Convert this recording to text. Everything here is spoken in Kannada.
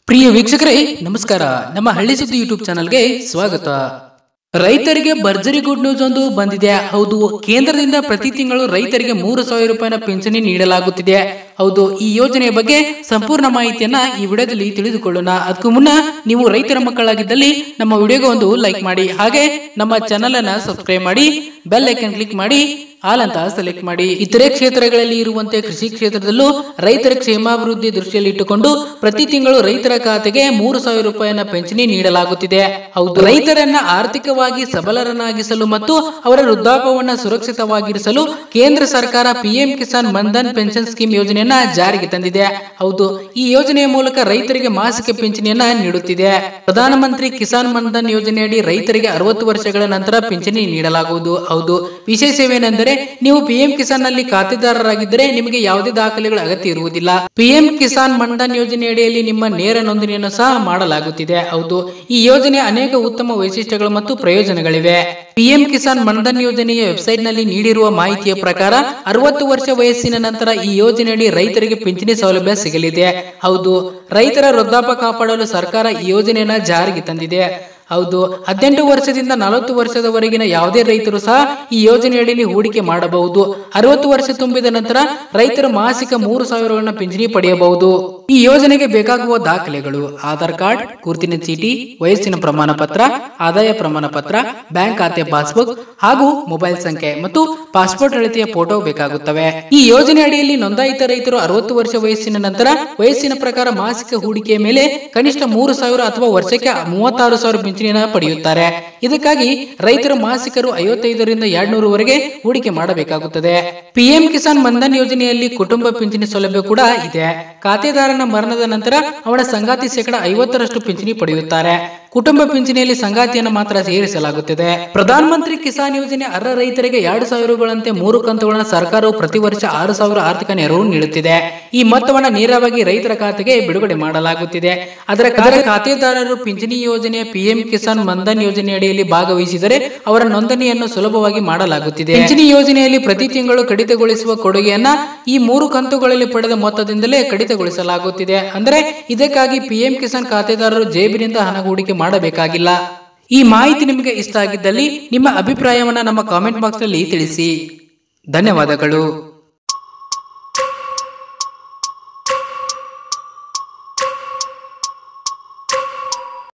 ಪ್ರಿಯ ವೀಕ್ಷಕರೇ ನಮಸ್ಕಾರ ನಮ್ಮ ಹಳ್ಳಿ ಸುದ್ದಿ ಯೂಟ್ಯೂಬ್ ಚಾನಲ್ಗೆ ಸ್ವಾಗತ ರೈತರಿಗೆ ಭರ್ಜರಿ ಗುಡ್ ನ್ಯೂಸ್ ಒಂದು ಬಂದಿದೆ ಹೌದು ಕೇಂದ್ರದಿಂದ ಪ್ರತಿ ತಿಂಗಳು ರೈತರಿಗೆ ಮೂರು ಸಾವಿರ ರೂಪಾಯಿನ ಪಿಂಚಣಿ ನೀಡಲಾಗುತ್ತಿದೆ ಹೌದು ಈ ಯೋಜನೆಯ ಬಗ್ಗೆ ಸಂಪೂರ್ಣ ಮಾಹಿತಿಯನ್ನ ಈ ವಿಡಿಯೋದಲ್ಲಿ ತಿಳಿದುಕೊಳ್ಳೋಣ ಅದಕ್ಕೂ ಮುನ್ನ ನೀವು ರೈತರ ಮಕ್ಕಳಾಗಿದ್ದಲ್ಲಿ ನಮ್ಮ ವಿಡಿಯೋಗೆ ಒಂದು ಲೈಕ್ ಮಾಡಿ ಹಾಗೆ ನಮ್ಮ ಚಾನಲ್ ಅನ್ನ ಸಬ್ಸ್ಕ್ರೈಬ್ ಮಾಡಿ ಬೆಲ್ ಐಕನ್ ಕ್ಲಿಕ್ ಮಾಡಿ ಆಲ್ ಅಂತ ಸೆಲೆಕ್ಟ್ ಮಾಡಿ ಇತರೆ ಕ್ಷೇತ್ರಗಳಲ್ಲಿ ಇರುವಂತೆ ಕೃಷಿ ಕ್ಷೇತ್ರದಲ್ಲೂ ರೈತರ ಕ್ಷೇಮಾಭಿವೃದ್ಧಿ ದೃಷ್ಟಿಯಲ್ಲಿ ಇಟ್ಟುಕೊಂಡು ಪ್ರತಿ ತಿಂಗಳು ರೈತರ ಖಾತೆಗೆ ಮೂರು ಸಾವಿರ ರೂಪಾಯಿನ ಪಿಂಚಣಿ ನೀಡಲಾಗುತ್ತಿದೆ ಹೌದು ರೈತರನ್ನ ಆರ್ಥಿಕವಾಗಿ ಸಬಲರನ್ನಾಗಿಸಲು ಮತ್ತು ಅವರ ವೃದ್ಧಾಪವನ್ನ ಸುರಕ್ಷಿತವಾಗಿರಿಸಲು ಕೇಂದ್ರ ಸರ್ಕಾರ PM Kisan Maandhan pension scheme ಯೋಜನೆಯನ್ನ ಜಾರಿಗೆ ತಂದಿದೆ ಹೌದು ಈ ಯೋಜನೆಯ ಮೂಲಕ ರೈತರಿಗೆ ಮಾಸಿಕ ಪಿಂಚಣಿಯನ್ನ ನೀಡುತ್ತಿದೆ ಪ್ರಧಾನಮಂತ್ರಿ ಕಿಸಾನ್ ಮನ್ಧನ್ ಯೋಜನೆಯಡಿ ರೈತರಿಗೆ ಅರವತ್ತು ವರ್ಷಗಳ ನಂತರ ಪಿಂಚಣಿ ನೀಡಲಾಗುವುದು ಹೌದು ವಿಶೇಷವೇನೆಂದರೆ ನೀವು ಪಿಎಂ ಕಿಸಾನ್ ನಲ್ಲಿ ಖಾತೆದಾರರಾಗಿದ್ದರೆ ನಿಮಗೆ ಯಾವುದೇ ದಾಖಲೆಗಳ ಅಗತ್ಯ ಇರುವುದಿಲ್ಲ ಪಿಎಂ ಕಿಸಾನ್ ಮನ್ಧನ್ ಯೋಜನೆಯಡಿಯಲ್ಲಿ ನಿಮ್ಮ ನೇರ ನೋಂದಣಿಯನ್ನು ಸಹ ಮಾಡಲಾಗುತ್ತಿದೆ ಹೌದು ಈ ಯೋಜನೆ ಅನೇಕ ಉತ್ತಮ ವೈಶಿಷ್ಟ್ಯಗಳು ಮತ್ತು ಪ್ರಯೋಜನಗಳಿವೆ ಪಿಎಂ ಕಿಸಾನ್ ಮನ್ಧನ್ ಯೋಜನೆಯ ವೆಬ್ಸೈಟ್ ನಲ್ಲಿ ನೀಡಿರುವ ಮಾಹಿತಿಯ ಪ್ರಕಾರ ಅರವತ್ತು ವರ್ಷ ವಯಸ್ಸಿನ ನಂತರ ಈ ಯೋಜನೆಯಡಿ ರೈತರಿಗೆ ಪಿಂಚಣಿ ಸೌಲಭ್ಯ ಸಿಗಲಿದೆ ಹೌದು ರೈತರ ವೃದ್ಧಾಪ ಕಾಪಾಡಲು ಸರ್ಕಾರ ಈ ಯೋಜನೆಯನ್ನ ಜಾರಿಗೆ ತಂದಿದೆ ಹೌದು ಹದಿನೆಂಟು ವರ್ಷದಿಂದ ನಲವತ್ತು ವರ್ಷದವರೆಗಿನ ಯಾವುದೇ ರೈತರು ಸಹ ಈ ಯೋಜನೆಯಡಿಯಲ್ಲಿ ಹೂಡಿಕೆ ಮಾಡಬಹುದು ಅರವತ್ತು ವರ್ಷ ತುಂಬಿದ ನಂತರ ರೈತರು ಮಾಸಿಕ ಮೂರು ಸಾವಿರಗಳನ್ನ ಪಿಂಚಣಿ ಪಡೆಯಬಹುದು ಈ ಯೋಜನೆಗೆ ಬೇಕಾಗುವ ದಾಖಲೆಗಳು ಆಧಾರ್ ಕಾರ್ಡ್ ಗುರುತಿನ ಚೀಟಿ ವಯಸ್ಸಿನ ಪ್ರಮಾಣ ಪತ್ರ ಆದಾಯ ಪ್ರಮಾಣ ಪತ್ರ ಬ್ಯಾಂಕ್ ಖಾತೆ ಪಾಸ್ಬುಕ್ ಹಾಗೂ ಮೊಬೈಲ್ ಸಂಖ್ಯೆ ಮತ್ತು ಪಾಸ್ಪೋರ್ಟ್ ಅಳತೆಯ ಫೋಟೋ ಬೇಕಾಗುತ್ತವೆ ಈ ಯೋಜನೆ ಅಡಿಯಲ್ಲಿ ನೋಂದಾಯಿತ ರೈತರು ಅರವತ್ತು ವರ್ಷ ವಯಸ್ಸಿನ ನಂತರ ವಯಸ್ಸಿನ ಪ್ರಕಾರ ಮಾಸಿಕ ಹೂಡಿಕೆಯ ಮೇಲೆ ಕನಿಷ್ಠ ಮೂರು ಸಾವಿರ ಅಥವಾ ವರ್ಷಕ್ಕೆ ಮೂವತ್ತಾರು ಸಾವಿರ ಪಿಂಚಣಿಯನ್ನು ಪಡೆಯುತ್ತಾರೆ ಇದಕ್ಕಾಗಿ ರೈತರು ಮಾಸಿಕರು ಐವತ್ತೈದರಿಂದ ಎರಡ್ನೂರವರೆಗೆ ಹೂಡಿಕೆ ಮಾಡಬೇಕಾಗುತ್ತದೆ ಪಿಎಂ ಕಿಸಾನ್ ಮನ್ಧನ್ ಯೋಜನೆಯಲ್ಲಿ ಕುಟುಂಬ ಪಿಂಚಣಿ ಸೌಲಭ್ಯ ಕೂಡ ಇದೆ ಖಾತೆದಾರನ ಮರಣದ ನಂತರ ಅವನ ಸಂಗಾತಿ ಶೇಕಡ ಐವತ್ತರಷ್ಟು ಪಿಂಚಣಿ ಪಡೆಯುತ್ತಾರೆ ಕುಟುಂಬ ಪಿಂಚಣಿಯಲ್ಲಿ ಸಂಗಾತಿಯನ್ನು ಮಾತ್ರ ಸೇರಿಸಲಾಗುತ್ತದೆ ಪ್ರಧಾನ ಮಂತ್ರಿ ಕಿಸಾನ್ ಯೋಜನೆ ಅರ್ಹ ರೈತರಿಗೆ ಎರಡು ಸಾವಿರಗಳಂತೆ ಮೂರು ಕಂತುಗಳನ್ನು ಸರ್ಕಾರವು ಪ್ರತಿ ವರ್ಷ ಆರು ಸಾವಿರ ಆರ್ಥಿಕ ನೆರವು ನೀಡುತ್ತಿದೆ ಈ ಮೊತ್ತವನ್ನು ನೇರವಾಗಿ ರೈತರ ಖಾತೆಗೆ ಬಿಡುಗಡೆ ಮಾಡಲಾಗುತ್ತಿದೆ ಅದರ ಅದರ ಖಾತೆದಾರರು ಪಿಂಚಣಿ ಯೋಜನೆಯ ಪಿಎಂ ಕಿಸಾನ್ ಮನ್ಧನ್ ಯೋಜನೆ ಅಡಿಯಲ್ಲಿ ಭಾಗವಹಿಸಿದರೆ ಅವರ ನೋಂದಣಿಯನ್ನು ಸುಲಭವಾಗಿ ಮಾಡಲಾಗುತ್ತಿದೆ ಪಿಂಚಣಿ ಯೋಜನೆಯಲ್ಲಿ ಪ್ರತಿ ತಿಂಗಳು ಕಡಿತಗೊಳಿಸುವ ಕೊಡುಗೆಯನ್ನ ಈ ಮೂರು ಕಂತುಗಳಲ್ಲಿ ಪಡೆದ ಮೊತ್ತದಿಂದಲೇ ಕಡಿತಗೊಳಿಸಲಾಗುತ್ತಿದೆ ಅಂದರೆ ಇದಕ್ಕಾಗಿ ಪಿಎಂ ಕಿಸಾನ್ ಖಾತೆದಾರರು ಜೇಬಿನಿಂದ ಹಣ ಹೂಡಿಕೆ ಮಾಡಬೇಕಾಗಿಲ್ಲ ಈ ಮಾಹಿತಿ ನಿಮಗೆ ಇಷ್ಟ ಆಗಿದ್ದಲ್ಲಿ ನಿಮ್ಮ ಅಭಿಪ್ರಾಯವನ್ನ ನಮ್ಮ ಕಾಮೆಂಟ್ ಬಾಕ್ಸ್ ನಲ್ಲಿ ತಿಳಿಸಿ ಧನ್ಯವಾದಗಳು